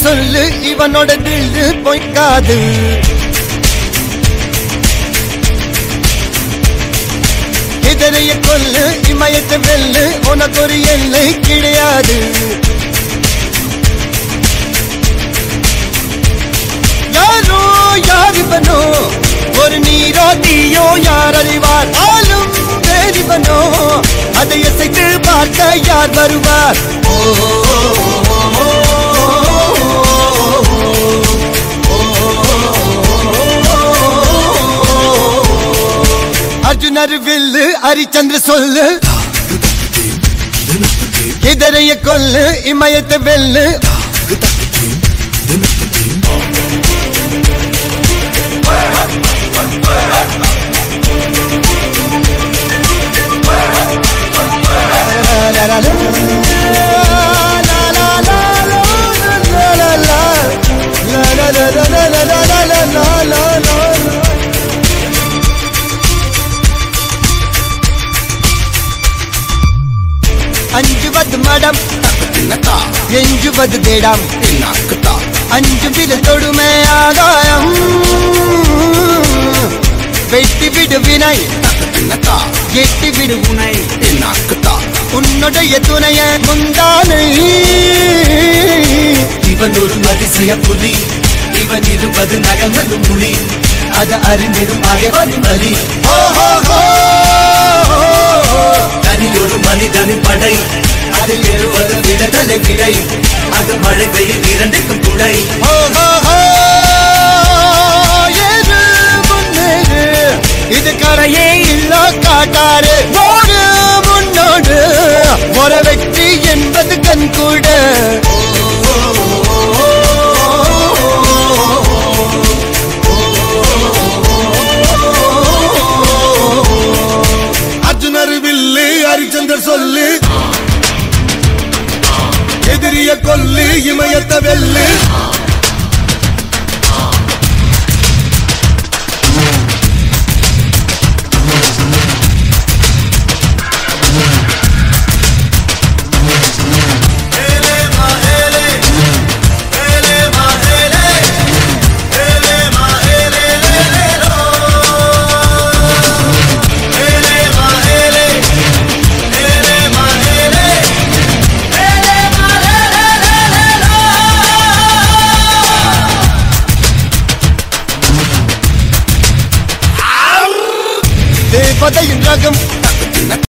சொல்லு இவனோட தில்லு பொய்க்காது இதரைய கொல்லு இமயத்தை வெல்லு உனக்கு ஒரு எல்லை கிடையாது யாரோ யார் இவனோ ஒரு நீரோ தீயோ யார் அறிவார் ஆளும் வேறிவனோ அதை அசைத்து பார்க்க யார் வருவார் ஓ, அர்ஜுனர் வில்லு ஹரிச்சந்திர சொல்லு இதரைய கொல்லு இமயத்தை வெல்லு அஞ்சுவது மடம் எஞ்சுவது தேடம் அஞ்சு விடு தொடுமை ஆதாயம் வெட்டி விடு வினை எட்டி விடு உனை உன்னுடைய துணைய முந்தானை இவன் ஒரு அதிசய புலி இவன் இருபது நகங்களும் புலி அது அறிந்திடும் ஆகவனும் வலி ஓஹோ தனி ஒரு மனிதனின் படை அதில் எழுவது விடுதலை விடை அது மழை பெய்யும் இரண்டுக்கும் துணை ஏறு முன்னேறு இது கரையே இல்ல காட்டாறு ஓடு முன்னோடு ஒரு வெற்றி என்பது கண் கூட அர்ஜுனர் வில்லு ஹரிச்சந்தர் சொல்லு எதிரிய கொல்லு இமயத்த வெல்லு தேவதையின் ரகம்